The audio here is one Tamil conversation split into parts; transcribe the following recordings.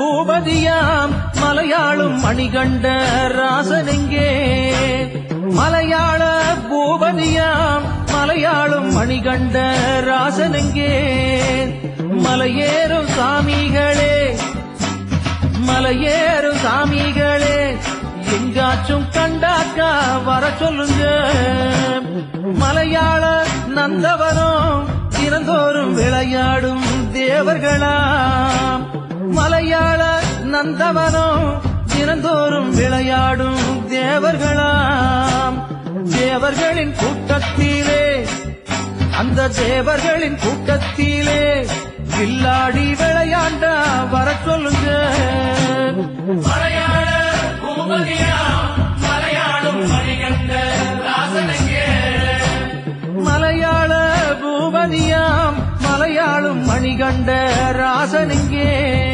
பூபதியாம் மலையாளும் மணிகண்ட ராசனெங்கே மலையாள பூபதியாம் மலையாளும் மணிகண்ட ராசனெங்கே மலையேறும் சாமிகளே மலையேறும் சாமிகளே எங்காச்சும் கண்டாக்கா வர சொல்லுங்க மலையாள நந்தவனம் தினந்தோறும் விளையாடும் தேவர்களாம் மலையாள நந்தவனம் தினந்தோறும் விளையாடும் தேவர்களாம் தேவர்களின் கூட்டத்திலே அந்த தேவர்களின் கூட்டத்திலே வில்லாடி விளையாண்ட வர சொல்லுங்க மலையாள பூபதியா மலையாளும் மணிகண்ட ராசனங்கே மலையாள பூபதியாம் மலையாளும் மணிகண்ட ராசனிங்கே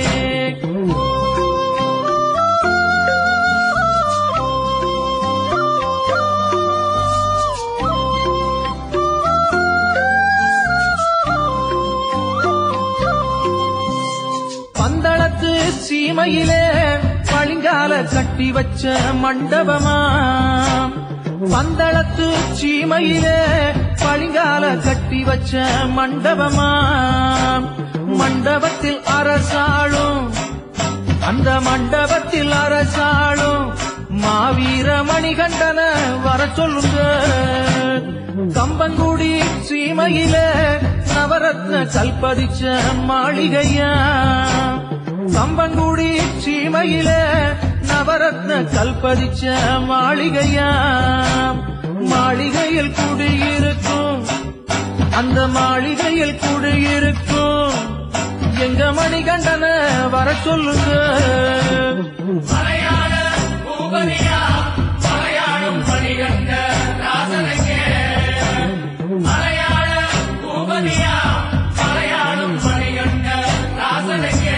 பந்தளத்து சீமையிலே பளிங்கால கட்டி வச்ச மண்டபமா பந்தளத்து சீமையிலே பளிங்கால கட்டி வச்ச மண்டபமா மண்டபத்தில் அரசாளும் அந்த மண்டபத்தில் அரசாளும் மாவீர மணிகண்டன வர சொல்லுங்க கம்பங்குடி சீமையில நவரத்ன கல்பதிச்ச மாளிகையா கம்பங்குடி சீமையில நவரத்ன கல்பதிச்ச மாளிகையா மாளிகையில் குடியிருக்கும் அந்த மாளிகையில் குடியிருக்கும் எங்க மணிகண்டன வர சொல்லுங்க மலையாள பூபதியா மலையாளும் மணிகண்ட ராசனங்கே மலையாள பூபதியா மலையாளும் மணிகண்ட ராசனங்கே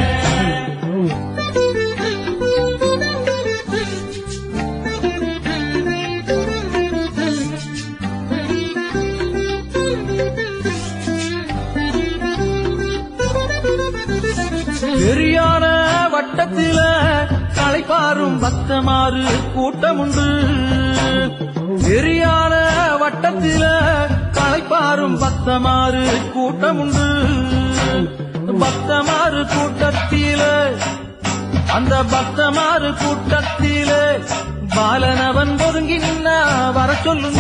பெரியான வட்டத்தில களைப்பாரும் பக்தமாறு கூட்டம் உண்டு பெரியான வட்டத்தில களைப்பாரும் பக்தமாறு கூட்டம் உண்டு பக்தமாறு கூட்டத்தில அந்த பக்தமாறு கூட்டத்தில பாலனவன் ஒதுங்கி நின்னா வர சொல்லுங்க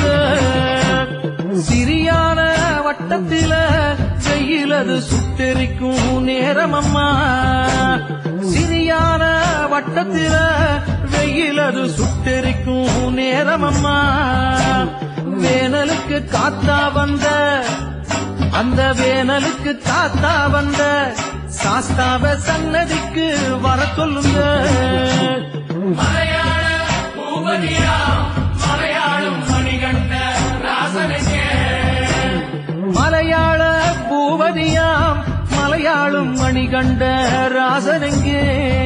சிறியான வட்டத்தில செய்யிலது சுட்டெரிக்கும் நேரமம்மா சிறியான வட்டத்தில வெயிலது சுட்டெரிக்கும் நேரமம்மா வேனலுக்கு காத்தா வந்த அந்த வேனலுக்கு காத்தா வந்த சாஸ்தாவ சன்னதிக்கு வர சொல்லுங்க மலையாள பூபதியா மலையாளும் மணிகண்ட ராசனங்கே மலையாள பூவதியாம் மலையாளும் மணிகண்ட ராசனங்கே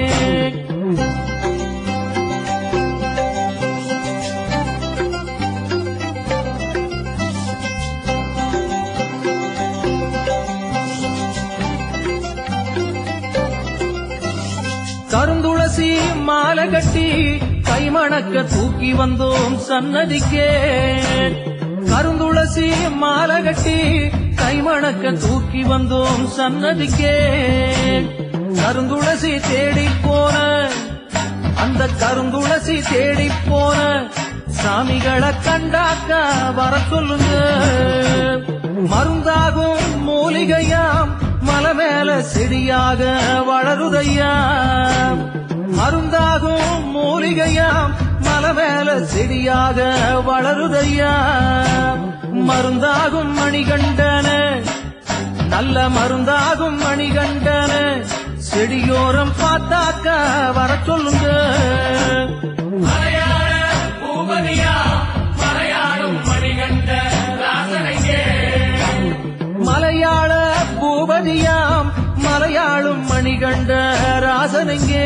கருந்துளசி மாலை கட்டி கைமணக்க தூக்கி வந்தோம் சன்னதிக்கே கருந்துளசி மாலை கட்டி கைமணக்க தூக்கி வந்தோம் சன்னதிக்கே கருந்துளசி தேடி போன அந்த கருந்துளசி தேடி போன சாமிகளை கண்டாக்க வர சொல்லுங்க மருந்தாகும் மூலிகையாம் மலை மேல செடியாக வளருதையா மருந்தாகும் மூலிகையாம் மலை மேல செடியாக வளருதையா மருந்தாகும் மணிகண்டன நல்ல மருந்தாகும் மணிகண்டன செடியோரம் பார்த்தாக்க வர சொல்லுங்க மலையாள பூபதியா மலையாளும் மணிகண்ட ராசனங்கே மலையாள பூபதியாம் மலையாளும் மணிகண்ட ராசனங்கே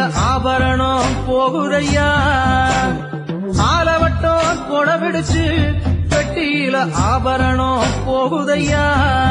ஆபரணம் போகுதையா ஆலவட்டம் கொடபிடிச்சு பெட்டியில ஆபரணம் போகுதையா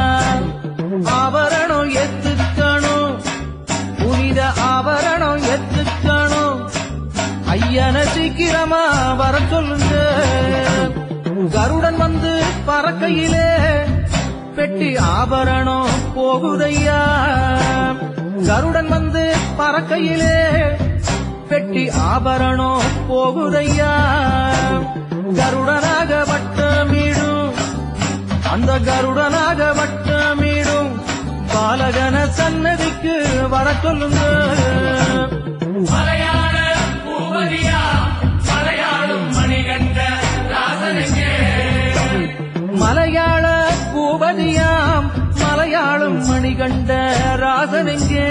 ஆபரணம் எத்துக்கணும் புனித ஆபரணம் எத்துக்கணும் ஐயன சீக்கிரமா வர சொல்லுங்க கருடன் வந்து பறக்கையிலே பெட்டி ஆபரணம் போகுதையா கருடன் வந்து பறக்கையிலே பெட்டி ஆபரணம் போகுதையா கருடனாக வட்டமிடும் அந்த கருடனாக வட்டமிடும் பாலகன சன்னதிக்கு வர சொல்லுங்க மலையாள பூபதியா மலையாளும் மணிகண்ட ராசனுக்கே மலையாள பூபதியாம் மலையாளும் மணிகண்ட ராசனெங்கே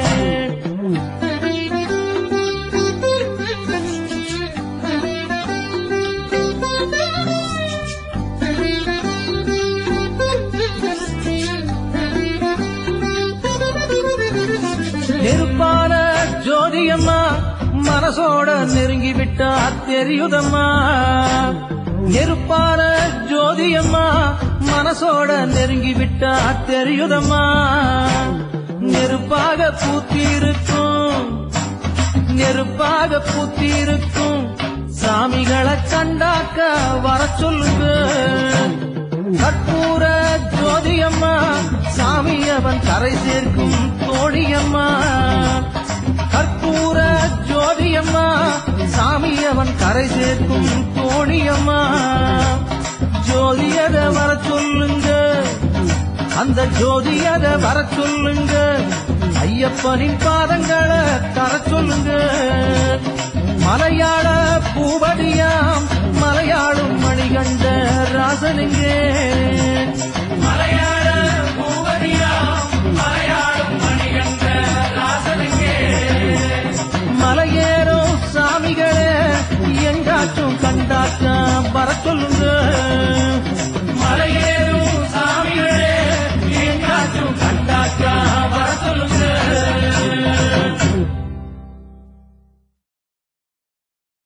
நெருப்பான ஜோதியம்மா மனசோட நெருங்கி விட்டா தெரியுதம்மா நெருப்பான ஜோதியம்மா மனசோட நெருங்கி விட்டா தெரியுதம்மா நெருப்பாக பூத்திருக்கும் நெருப்பாக பூத்திருக்கும் சாமிகளை கண்டாக்க வர சொல்லுங்க கற்பூர ஜோதியம்மா சாமி அவன் கரை சேர்க்கும் தோழியம்மா கற்பூர ஜோதியம்மா சாமி அவன் கரை சேர்க்கும் தோழியம்மா ஜோதியத வர சொல்லுங்க அந்த ஜோதியத வர சொல்லுங்க ஐயப்பனின் பாதங்களை தர சொல்லுங்க மலையாள பூவடியாம் மலையாளும் மணிகண்ட ராசனுங்கே மலையாள பூபதியா மலையாளும் மணிகண்ட ராசனுக்கே மலையேறும் சாமிகளே எங்காச்சும் கண்டாக்க வர சொல்லுங்க